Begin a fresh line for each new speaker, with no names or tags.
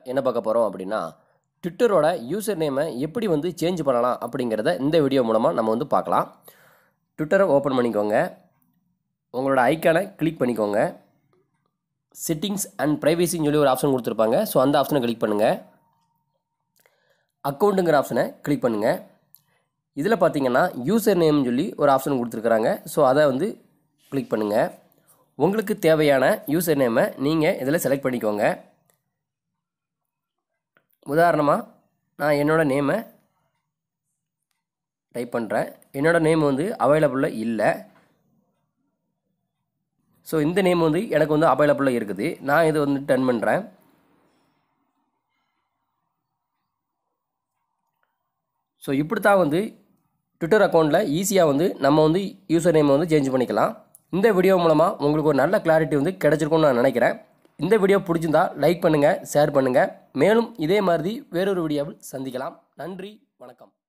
என்ன பார்க்க போகிறோம் அப்படின்னா ட்விட்டரோட யூசர் நேமை எப்படி வந்து சேஞ்ச் பண்ணலாம் அப்படிங்கிறத இந்த வீடியோ மூலமாக நம்ம வந்து பார்க்கலாம் ட்விட்டரை ஓப்பன் பண்ணிக்கோங்க உங்களோட ஐக்கானை கிளிக் பண்ணிக்கோங்க செட்டிங்ஸ் அண்ட் ப்ரைவேசின்னு சொல்லி ஒரு ஆப்ஷன் கொடுத்துருப்பாங்க ஸோ அந்த ஆப்ஷனை கிளிக் பண்ணுங்கள் அக்கௌண்ட்டுங்கிற ஆப்ஷனை கிளிக் பண்ணுங்கள் இதில் பார்த்தீங்கன்னா யூசர் நேம்னு சொல்லி ஒரு ஆப்ஷன் கொடுத்துருக்குறாங்க ஸோ அதை வந்து கிளிக் பண்ணுங்கள் உங்களுக்கு தேவையான யூசர் நேமை நீங்கள் இதில் செலக்ட் பண்ணிக்கோங்க உதாரணமாக நான் என்னோடய நேமை டைப் பண்ணுறேன் என்னோடய நேம் வந்து அவைலபிளில் இல்லை ஸோ இந்த நேம் வந்து எனக்கு வந்து அவைலபிளில் இருக்குது நான் இதை வந்து டர்ன் பண்ணுறேன் ஸோ இப்படி தான் வந்து ட்விட்டர் அக்கௌண்ட்டில் ஈஸியாக வந்து நம்ம வந்து யூசர் நேமை வந்து சேஞ்ச் பண்ணிக்கலாம் இந்த வீடியோ மூலமாக உங்களுக்கு ஒரு நல்ல கிளாரிட்டி வந்து கிடச்சிருக்கும்னு நான் நினைக்கிறேன் இந்த வீடியோ பிடிச்சிருந்தா லைக் பண்ணுங்கள் ஷேர் பண்ணுங்கள் மேலும் இதே மாதிரி வேறொரு வீடியோவில் சந்திக்கலாம் நன்றி வணக்கம்